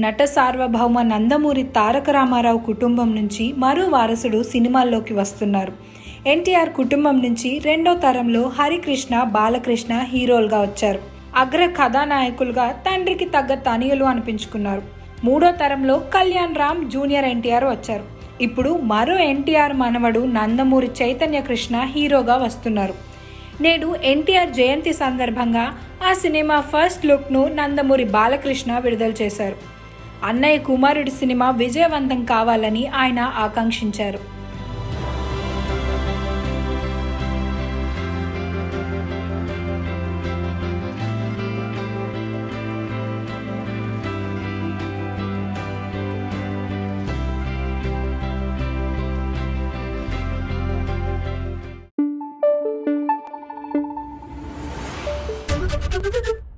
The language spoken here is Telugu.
నట సార్వభౌమ నందమూరి తారక రామారావు కుటుంబం నుంచి మరో వారసుడు సినిమాల్లోకి వస్తున్నారు ఎన్టీఆర్ కుటుంబం నుంచి రెండో తరంలో హరికృష్ణ బాలకృష్ణ హీరోలుగా వచ్చారు అగ్ర కథానాయకులుగా తండ్రికి తగ్గ తనియలు అనిపించుకున్నారు మూడో తరంలో కళ్యాణ్ రామ్ జూనియర్ ఎన్టీఆర్ వచ్చారు ఇప్పుడు మరో ఎన్టీఆర్ మనవడు నందమూరి చైతన్య కృష్ణ హీరోగా వస్తున్నారు నేడు ఎన్టీఆర్ జయంతి సందర్భంగా ఆ సినిమా ఫస్ట్ లుక్ను నందమూరి బాలకృష్ణ విడుదల చేశారు అన్నయ్య కుమారుడి సినిమా విజయవంతం కావాలని ఆయన ఆకాంక్షించారు Thank you.